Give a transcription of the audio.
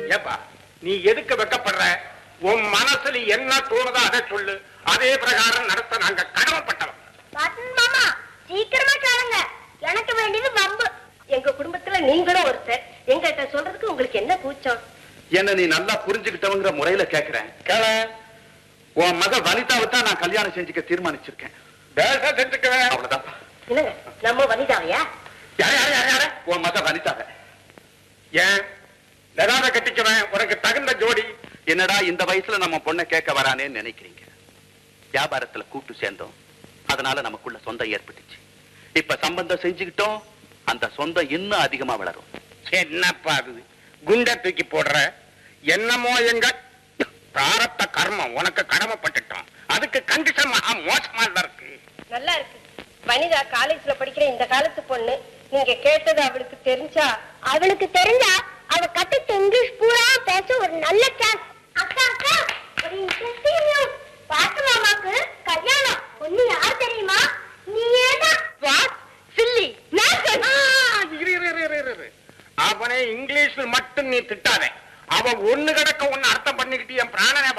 ஏப்பா நீ எதுக்கு வெக்கப்படுற உன் மனசுல என்ன தோணுதோ அதை சொல்லு அதே பிரகாரம் நடத்த நாங்க கடமைப்பட்டவன் பாட்டன் மாமா சீக்கிரமா கேளுங்க எனக்கு வேண்டியது வம்பு எங்க குடும்பத்துல நீங்களும் ஒருத்தர் எங்கிட்ட சொல்றதுக்கு உங்களுக்கு என்ன கூச்சம் என்ன நீ நல்லா புரிஞ்சுக்கிட்டவங்கிற முறையில கேக்குறேன் கேள உன் மக வனிதாவை தான் நான் கல்யாணம் செஞ்சுக்க தீர்மானிச்சிருக்கேன் தேசம் செஞ்சுக்குவேன் அவ்வளவுதான் என்னங்க நம்ம வனிதாவையா யார் யார் யார் யார உன் மக வனிதாவை ஏன் லதாவை கட்டிக்குவேன் உனக்கு தகுந்த ஜோடி என்னடா இந்த வயசுல நம்ம பொண்ணை கேட்க வரானேன்னு நினைக்கிறீங்க வியாபாரத்துல கூட்டு சேர்ந்தோம் அதனால நமக்குள்ள சொந்தம் ஏற்பட்டுச்சு இப்ப சம்பந்தம் செஞ்சுக்கிட்டோம் அந்த சொந்தம் இன்னும் அதிகமா வளரும் என்னப்பா அது குண்ட தூக்கி போடுற என்னமோ எங்க பிராரத்த கர்மம் உனக்கு கடமைப்பட்டுட்டோம் அதுக்கு கண்டிஷன் மகா மோசமா தான் இருக்கு நல்லா இருக்கு வனிதா காலேஜ்ல படிக்கிற இந்த காலத்து பொண்ணு நீங்க கேட்டது அவளுக்கு தெரிஞ்சா அவளுக்கு தெரிஞ்சா அவ கத்துட்டு இங்கிலீஷ் பூரா பேச ஒரு நல்ல சான்ஸ் அக்கா அக்கா ஒரு இன்ட்ரெஸ்டிங் நியூஸ் பாட்டு மாமாக்கு கல்யாணம் ஒண்ணு யார் தெரியுமா நீயே தான் வாட் சில்லி இரு, இரு, இரு, இரு, இரு. அவனை இங்கிலீஷ்ல மட்டும் நீ திட்டாதே அவன் ஒண்ணு கிடக்க ஒண்ணு அர்த்தம் பண்ணிக்கிட்டு என் பிராணனை